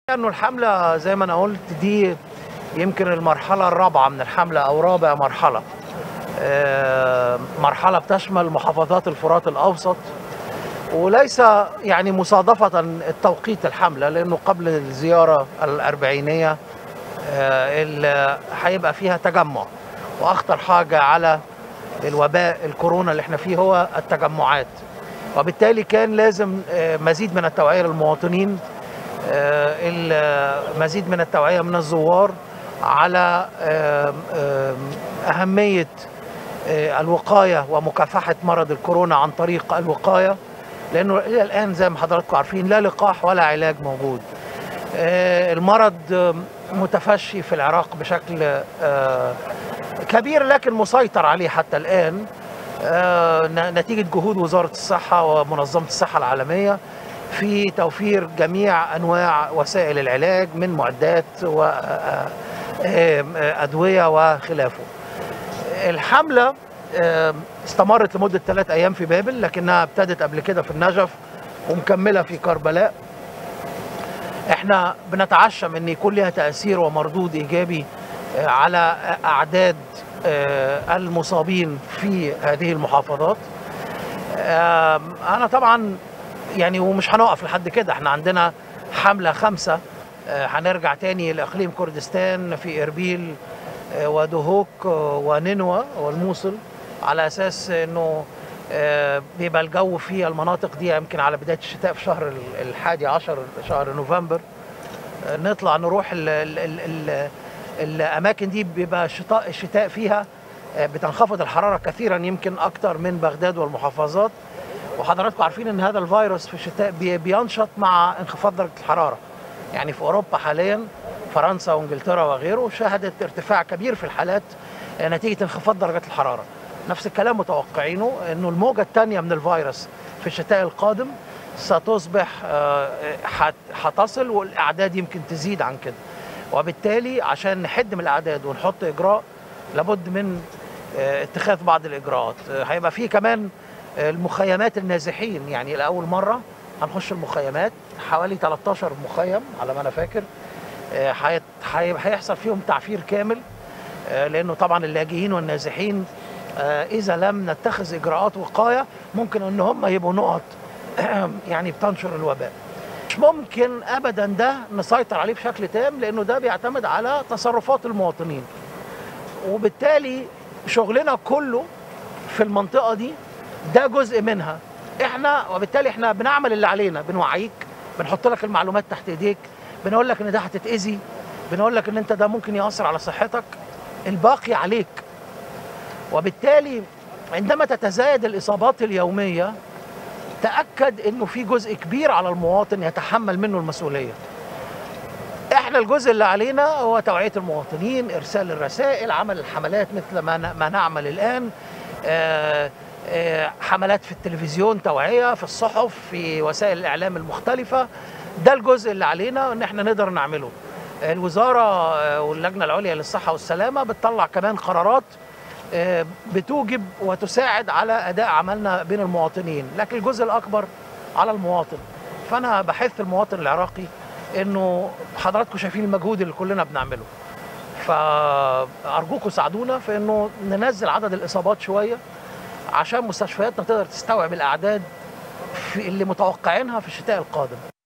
انه الحمله زي ما انا قلت دي يمكن المرحله الرابعه من الحمله او رابع مرحله آه، مرحله بتشمل محافظات الفرات الاوسط وليس يعني مصادفه التوقيت الحمله لانه قبل الزياره الاربعينيه آه، اللي هيبقى فيها تجمع واخطر حاجه على الوباء الكورونا اللي احنا فيه هو التجمعات وبالتالي كان لازم آه، مزيد من التوعيه للمواطنين آه، المزيد من التوعيه من الزوار على آم، آم، اهميه آه، الوقايه ومكافحه مرض الكورونا عن طريق الوقايه لانه الى الان زي ما حضراتكم عارفين لا لقاح ولا علاج موجود آه، المرض آم، متفشي في العراق بشكل آه، كبير لكن مسيطر عليه حتى الان آه، ن- نتيجه جهود وزاره الصحه ومنظمه الصحه العالميه في توفير جميع انواع وسائل العلاج من معدات وادويه وخلافه. الحمله آه، استمرت لمده ثلاث ايام في بابل لكنها ابتدت قبل كده في النجف ومكمله في كربلاء. احنا بنتعشم ان يكون لها تاثير ومردود ايجابي آه، على اعداد آه، المصابين في هذه المحافظات. آم، انا طبعا يعني ومش هنقف لحد كده احنا عندنا حمله خمسه آه، هنرجع تاني لاقليم كردستان في اربيل آه، ودهوك آه، ونينوى والموصل على اساس انه آه، بيبقى الجو في المناطق دي يمكن على بدايه الشتاء في شهر ال- الحادي عشر شهر نوفمبر آه، نطلع نروح ال ال ال ال الاماكن دي بيبقى الشتاء الشتاء فيها آه، بتنخفض الحراره كثيرا يمكن اكتر من بغداد والمحافظات وحضراتكم عارفين ان هذا الفيروس في الشتاء بي- بينشط مع انخفاض درجه الحراره يعني في اوروبا حاليا فرنسا وانجلترا وغيره شهدت ارتفاع كبير في الحالات آه، نتيجه انخفاض درجات الحراره نفس الكلام متوقعينه انه الموجه الثانيه من الفيروس في الشتاء القادم ستصبح آه، حت- هتصل والاعداد يمكن تزيد عن كده وبالتالي عشان نحد من الاعداد ونحط اجراء لابد من آه، اتخاذ بعض الاجراءات آه، هيبقى في كمان آه، المخيمات النازحين يعني لاول مره هنخش المخيمات حوالي 13 مخيم على ما انا فاكر آه، هيت- هي- هيحصل فيهم تعفير كامل آه، لانه طبعا اللاجئين والنازحين آه، اذا لم نتخذ اجراءات وقايه ممكن ان هم يبقوا نقط يعني بتنشر الوباء مش ممكن ابدا ده نسيطر عليه بشكل تام لانه ده بيعتمد على تصرفات المواطنين وبالتالي شغلنا كله في المنطقه دي ده جزء منها احنا وبالتالي احنا بنعمل اللي علينا بنوعيك بنحط لك المعلومات تحت ايديك بنقول لك ان ده هتتاذي بنقول لك ان انت ده ممكن ياثر على صحتك الباقي عليك وبالتالي عندما تتزايد الاصابات اليوميه تاكد انه في جزء كبير على المواطن يتحمل منه المسؤوليه احنا الجزء اللي علينا هو توعيه المواطنين ارسال الرسائل عمل الحملات مثل ما ن- ما نعمل الان آه، آه، حملات في التلفزيون توعيه في الصحف في وسائل الاعلام المختلفه ده الجزء اللي علينا ان احنا نقدر نعمله الوزاره آه، واللجنه العليا للصحه والسلامه بتطلع كمان قرارات آه، بتوجب وتساعد على اداء عملنا بين المواطنين لكن الجزء الاكبر على المواطن فانا بحث المواطن العراقي انه حضراتكم شايفين المجهود اللي كلنا بنعمله فارجوكم ساعدونا في انه ننزل عدد الاصابات شويه عشان مستشفياتنا تقدر تستوعب الاعداد في اللي متوقعينها في الشتاء القادم